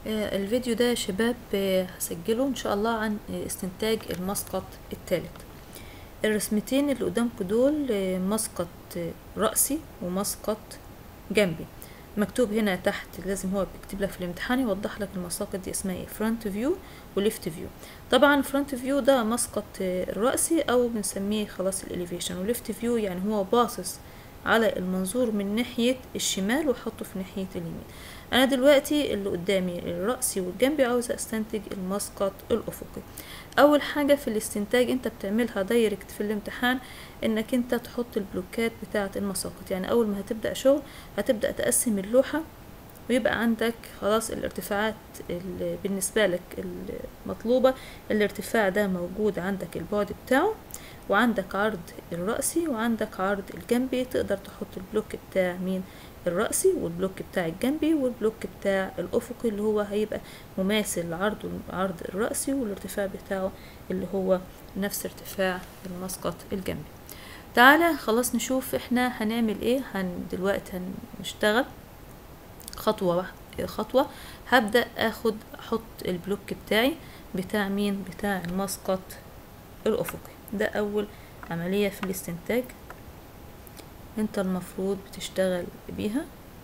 آه، الفيديو ده يا شباب آه، هسجله ان شاء الله عن آه، استنتاج المسقط الثالث الرسمتين اللي قدامكم دول آه، مسقط آه، رأسي ومسقط جنبي مكتوب هنا تحت لازم هو بيكتب لك في الامتحان يوضح لك المساقط دي اسمها ايه فرونت فيو وليفت فيو طبعا فرونت فيو ده مسقط آه، الرأسي او بنسميه خلاص الاليفيشن وليفت فيو يعني هو باصص على المنظور من ناحية الشمال وحطه في ناحية اليمين انا دلوقتي اللي قدامي الرأسي والجنبي عاوزة استنتج المسقط الافقي اول حاجة في الاستنتاج انت بتعملها دايركت في الامتحان انك انت تحط البلوكات بتاعة المساقط يعني اول ما هتبدأ شغل هتبدأ تقسم اللوحة ويبقى عندك خلاص الارتفاعات اللي بالنسبة لك المطلوبة الارتفاع ده موجود عندك البعد بتاعه وعندك عرض الرأسي وعندك عرض الجنبي تقدر تحط البلوك بتاع مين الرأسي والبلوك بتاع الجنبي والبلوك بتاع الأفقي اللي هو هيبقى مماثل لعرض عرض الرأسي والارتفاع بتاعه اللي هو نفس ارتفاع المسقط الجنبي تعالى خلاص نشوف احنا هنعمل ايه هن دلوقتي هنشتغل خطوة واحدة خطوة هبدأ اخد احط البلوك بتاعي بتاع مين بتاع المسقط الأفقي ده أول عملية في الاستنتاج انت المفروض بتشتغل بيها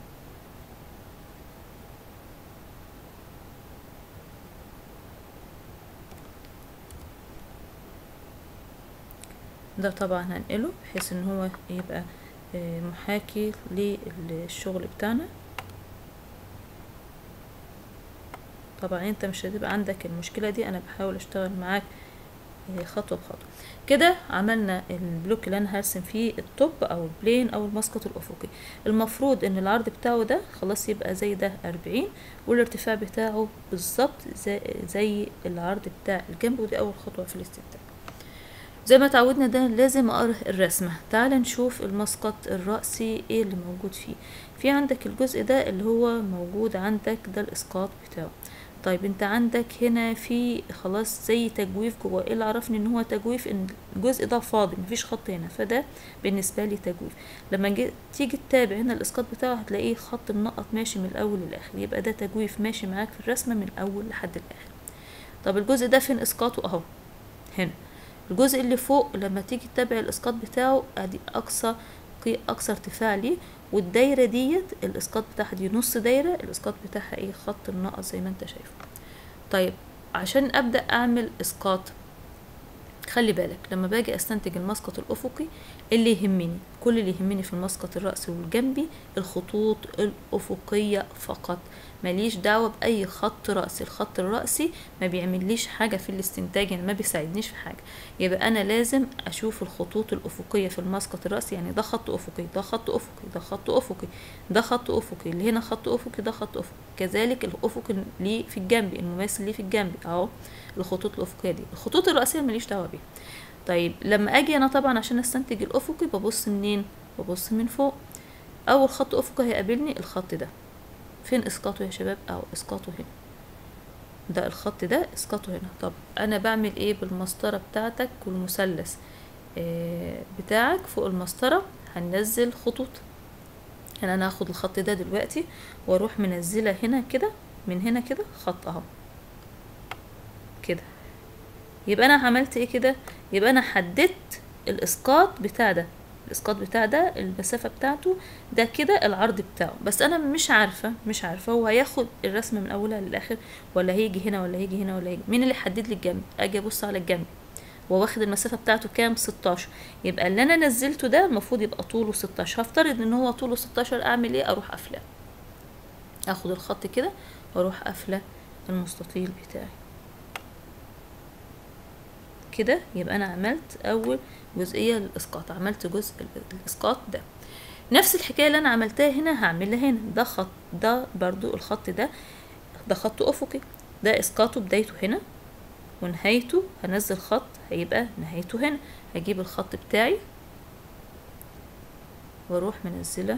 ده طبعا هنقله بحيث ان هو يبقى آه، محاكي للشغل بتاعنا طبعا انت مش هتبقى عندك المشكلة دي انا بحاول اشتغل معاك آه، خطوة بخطوة كده عملنا البلوك اللي انا هرسم فيه التوب او البلين او المسقط الافقي المفروض ان العرض بتاعه ده خلاص يبقى زي ده أربعين والارتفاع بتاعه بالظبط زي, زي العرض بتاع الجنب ودي اول خطوة في الاستنتاج زي ما تعودنا ده لازم اقرا الرسمة تعال نشوف المسقط الرأسي ايه اللي موجود فيه في عندك الجزء ده اللي هو موجود عندك ده الاسقاط بتاعه طيب انت عندك هنا في خلاص زي تجويف جوه ايه اللي عرفني ان هو تجويف ان الجزء ده فاضي مفيش خط هنا فده بالنسبة لي تجويف لما جي تيجي تتابع هنا الاسقاط بتاعه هتلاقيه خط منقط ماشي من الاول للاخر يبقى ده تجويف ماشي معاك في الرسمة من الاول لحد الاخر طب الجزء ده فين اسقاطه اهو هنا الجزء اللي فوق لما تيجي تتابع الاسقاط بتاعه ادي اقصى قي- اقصى ارتفاع ليه والدايرة ديت الاسقاط بتاعها دي نص دايرة الاسقاط بتاعها ايه خط منقط زي ما انت شايفه طيب عشان ابدأ اعمل اسقاط خلي بالك لما باجي استنتج المسقط الافقي اللي يهمني كل اللي يهمني في المسقط الرأسي والجنبي الخطوط الافقية فقط ماليش دعوة بأي خط رأسي الخط الرأسي ما بيعمليش حاجة في الاستنتاج يعني ما بيساعدنيش في حاجة يبقى أنا لازم أشوف الخطوط الأفقية في المسقط الرأسي يعني ده خط أفقي ده خط أفقي ده خط أفقي ده خط أفقي اللي هنا خط أفقي ده خط أفقي كذلك الأفق اللي في الجنبي المماثل ليه في الجنبي أهو الخطوط الأفقية دي الخطوط الرأسية ماليش دعوة بيها طيب لما أجي أنا طبعا عشان أستنتج الأفقي ببص منين ببص من فوق أول خط أفقي هيقابلني الخط ده فين اسقاطه يا شباب او اسقاطه هنا ده الخط ده اسقاطه هنا طب انا بعمل ايه بالمسطره بتاعتك والمثلث آه بتاعك فوق المسطره هننزل خطوط يعني انا هاخد الخط ده دلوقتي واروح منزله هنا كده من هنا كده خط اهو كده يبقى انا عملت ايه كده يبقى انا حددت الاسقاط بتاع ده الاسقاط بتاع ده المسافه بتاعته ده كده العرض بتاعه بس انا مش عارفه مش عارفه هو هياخد الرسمه من اولها للاخر ولا هيجي هنا ولا هيجي هنا ولا هيجي مين اللي حدد لي الجنب اجي ابص على الجنب هو واخد المسافه بتاعته كام 16 يبقى اللي انا نزلته ده المفروض يبقى طوله 16 هفترض ان هو طوله 16 اعمل ايه اروح قافله اخد الخط كده واروح قافله المستطيل بتاعي كده يبقى انا عملت اول جزئيه للاسقاط عملت جزء الاسقاط ده نفس الحكايه اللي انا عملتها هنا هعملها هنا ده خط ده برضو الخط ده ده خط افقي ده اسقاطه بدايته هنا ونهايته هنزل خط هيبقى نهايته هنا هجيب الخط بتاعي واروح منزله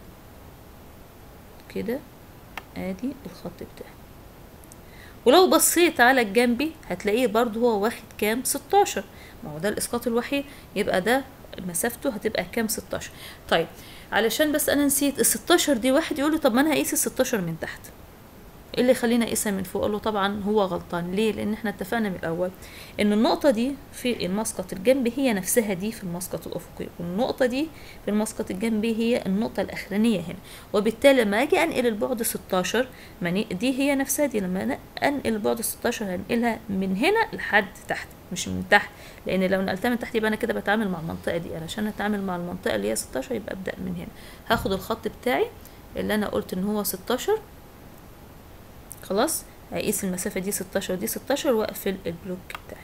كده ادي الخط بتاعي ولو بصيت على الجنبي هتلاقيه برضو هو واخد كام 16 ما هو ده الاسقاط الوحيد يبقى ده مسافته هتبقى كام 16 طيب علشان بس انا نسيت ال 16 دي واحد يقول لي طب ما انا هقيس ال 16 من تحت ايه اللي يخلينا اقيسها من فوق اقول له طبعا هو غلطان ليه لان احنا اتفقنا من الاول ان النقطه دي في المسقط الجنبي هي نفسها دي في المسقط الافقي والنقطه دي في المسقط الجنبي هي النقطه الاخرانيه هنا وبالتالي لما اجي انقل البعد 16 ماني دي هي نفسها دي لما أنا انقل البعد 16 هنقلها من هنا لحد تحت مش من تحت لان لو نقلتها من تحت يبقى انا كده بتعامل مع المنطقه دي علشان اتعامل مع المنطقه اللي هي 16 يبقى ابدا من هنا هاخد الخط بتاعي اللي انا قلت ان هو 16 خلاص هقيس المسافة دي 16 ودي 16 واقفل البلوك بتاعي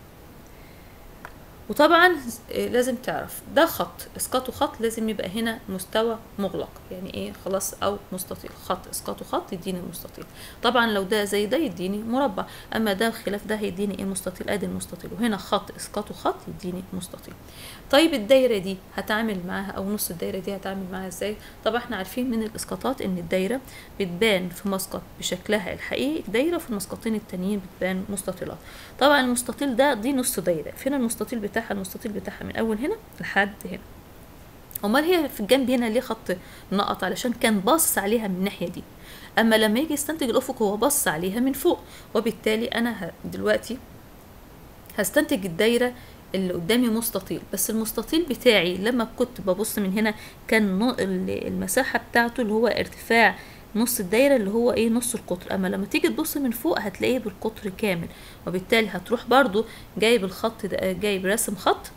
وطبعا آه، لازم تعرف ده خط اسقاطه خط لازم يبقى هنا مستوى مغلق يعني ايه خلاص او مستطيل خط اسقاطه خط يديني مستطيل طبعا لو ده زي ده يديني مربع اما ده خلاف ده هيديني ايه مستطيل ادي المستطيل وهنا خط اسقاطه خط يديني مستطيل طيب الدايره دي هتعامل معاها او نص الدايره دي هتعامل معاها ازاي طبعا احنا عارفين من الاسقاطات ان الدايره بتبان في مسقط بشكلها الحقيقي دايره في المسقطين التانيين بتبان مستطيلات طبعا المستطيل ده دي نص دايره فين المستطيل بتاعها المستطيل بتاعها من اول هنا لحد هنا امال هي في الجنب هنا ليه خط نقط علشان كان باصص عليها من الناحيه دي اما لما يجي يستنتج الافق هو بص عليها من فوق وبالتالي انا ه- دلوقتي هستنتج الدايره اللي قدامي مستطيل بس المستطيل بتاعي لما كنت ببص من هنا كان نو- ال- المساحه بتاعته اللي هو ارتفاع نص الدايره اللي هو ايه نص القطر اما لما تيجي تبص من فوق هتلاقيه بالقطر كامل وبالتالي هتروح برضو جايب الخط ده جايب راسم خط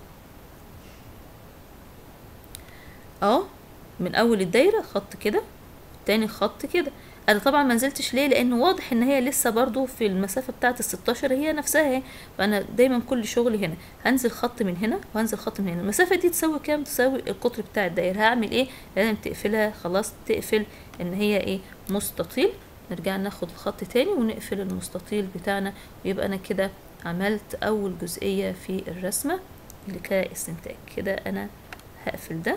اه من اول الدايره خط كده تاني خط كده انا طبعا ما نزلتش ليه لانه واضح ان هي لسه برضو في المسافه بتاعه ال 16 هي نفسها اهي فانا دايما كل شغلي هنا هنزل خط من هنا وهنزل خط من هنا المسافه دي تساوي كام تساوي القطر بتاع الدايره هعمل ايه لازم تقفلها خلاص تقفل ان هي ايه مستطيل نرجع ناخد الخط تاني ونقفل المستطيل بتاعنا ويبقى انا كده عملت اول جزئيه في الرسمه اللي كاستنتاج كده انا هقفل ده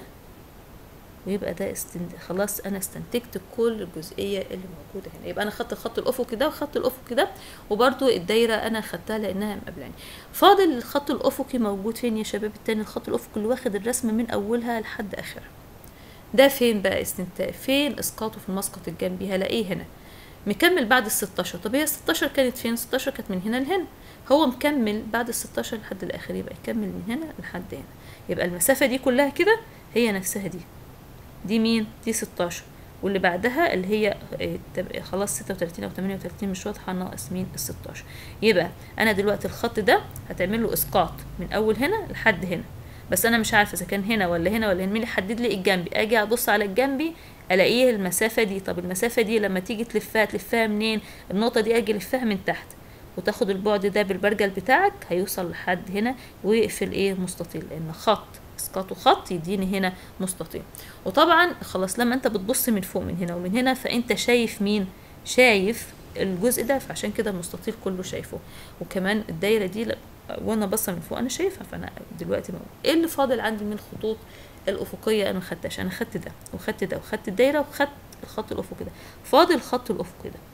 ويبقى ده استنت... خلاص انا استنتجت كل الجزئيه اللي موجوده هنا يبقى انا خدت الخط الافقي ده وخدت الافقي ده وبرده الدايره انا خدتها لانها مقابلاني فاضل الخط الافقي موجود فين يا شباب التاني الخط الافقي اللي واخد الرسمه من اولها لحد اخرها ده فين بقى استنتاج فين اسقاطه في المسقط الجنبي هلاقيه هنا مكمل بعد ال 16 طب هي ال 16 كانت فين 16 كانت من هنا لهنا هو مكمل بعد ال 16 لحد الاخر يبقى يكمل من هنا لحد هنا يبقى المسافه دي كلها كده هي نفسها دي دي مين دي 16 واللي بعدها اللي هي آه، تب- خلاص 36 او 38 مش واضحه ناقص مين ال 16 يبقى انا دلوقتي الخط ده هتعمل له اسقاط من اول هنا لحد هنا بس انا مش عارفه اذا كان هنا ولا هنا ولا هنا مين اللي يحدد لي الجنبي اجي ابص على الجنبي الاقيه المسافه دي طب المسافه دي لما تيجي تلفها تلفها منين النقطه دي اجي الفها من تحت وتاخد البعد ده بالبرجل بتاعك هيوصل لحد هنا ويقفل ايه مستطيل لان خط اسقاطه خط يديني هنا مستطيل وطبعا خلاص لما انت بتبص من فوق من هنا ومن هنا فانت شايف مين شايف الجزء ده فعشان كده المستطيل كله شايفه وكمان الدايره دي ل- وانا باصه من فوق انا شايفها فانا دلوقتي موجود. ايه اللي فاضل عندي من الخطوط الافقيه انا ما خدتهاش انا خدت ده وخدت ده وخدت الدايره وخدت الخط الافقي ده فاضل الخط الافقي ده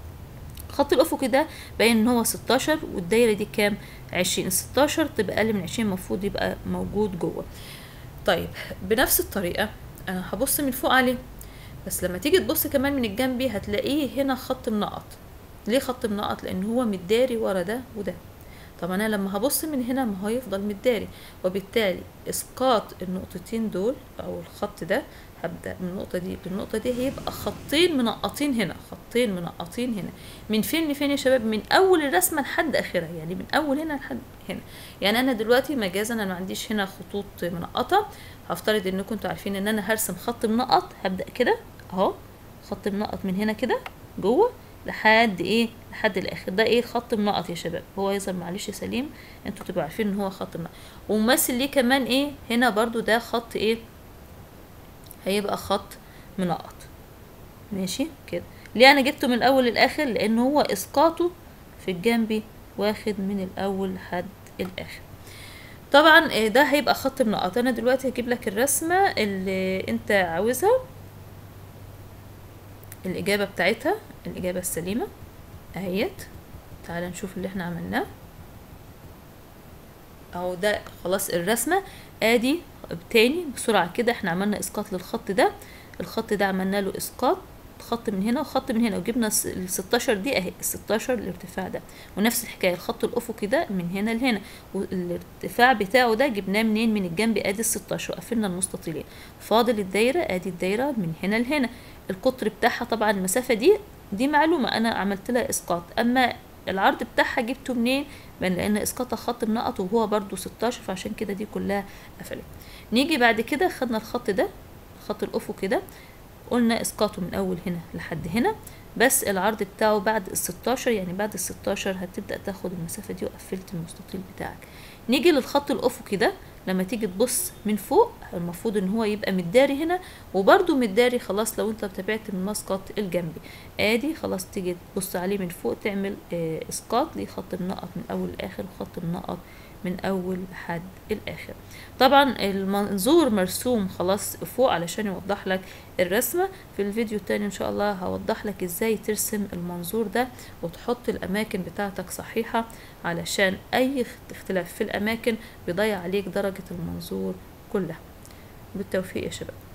الخط الافقي ده باين ان هو 16 والدايره دي كام 20 16 تبقى اقل من 20 المفروض يبقى موجود جوه طيب بنفس الطريقه انا هبص من فوق عليه بس لما تيجي تبص كمان من الجنبي هتلاقيه هنا خط منقط ليه خط منقط لان هو متداري ورا ده وده طب انا لما هبص من هنا ما هو يفضل متداري وبالتالي اسقاط النقطتين دول او الخط ده هبدا من النقطه دي للنقطه دي هيبقى خطين منقطين هنا خطين منقطين هنا من فين لفين يا شباب من اول الرسمه لحد اخرها يعني من اول هنا لحد هنا يعني انا دلوقتي مجازا انا ما عنديش هنا خطوط منقطه هفترض انكم انتوا عارفين ان انا هرسم خط منقط هبدا كده اهو خط منقط من هنا كده جوه لحد ايه لحد الاخر ده ايه خط منقط يا شباب هو يظهر معلش يا سليم انتوا تبقوا عارفين ان هو خط منقط وممثل ليه كمان ايه هنا برضو ده خط ايه هيبقى خط منقط ماشي كده ليه انا جبته من الاول للاخر لان هو اسقاطه في الجنبي واخد من الاول لحد الاخر طبعا آه، ده هيبقى خط منقط انا دلوقتي هجيب لك الرسمه اللي انت عاوزها الاجابه بتاعتها الاجابه السليمه اهيت تعال نشوف اللي احنا عملناه اهو ده خلاص الرسمه ادي تاني بسرعه كده احنا عملنا اسقاط للخط ده الخط ده عملنا له اسقاط خط من هنا وخط من هنا وجبنا ال 16 دي اهي ال 16 الارتفاع ده ونفس الحكايه الخط الافقي ده من هنا لهنا والارتفاع بتاعه ده جبناه منين من الجنب ادي ال 16 وقفلنا المستطيلين فاضل الدايره ادي الدايره من هنا لهنا القطر بتاعها طبعا المسافه دي دي معلومه انا عملت لها اسقاط اما العرض بتاعها جبته منين من لان اسقاط الخط منقط وهو برضو 16 فعشان كده دي كلها قفلت نيجي بعد كده خدنا الخط ده الخط الافقي ده قلنا اسقاطه من اول هنا لحد هنا بس العرض بتاعه بعد ال 16 يعني بعد ال 16 هتبدا تاخد المسافه دي وقفلت المستطيل بتاعك نيجي للخط الافقي ده لما تيجي تبص من فوق المفروض ان هو يبقى متداري هنا وبرده متداري خلاص لو انت تابعت من المسقط الجنبي ادي خلاص تيجي تبص عليه من فوق تعمل اه اسقاط ليه خط منقط من اول لاخر وخط منقط من اول لحد الاخر طبعا المنظور مرسوم خلاص فوق علشان يوضح لك الرسمة في الفيديو التاني ان شاء الله هوضح لك ازاي ترسم المنظور ده وتحط الاماكن بتاعتك صحيحة علشان اي اختلاف في الاماكن بيضيع عليك درجة المنظور كلها بالتوفيق يا شباب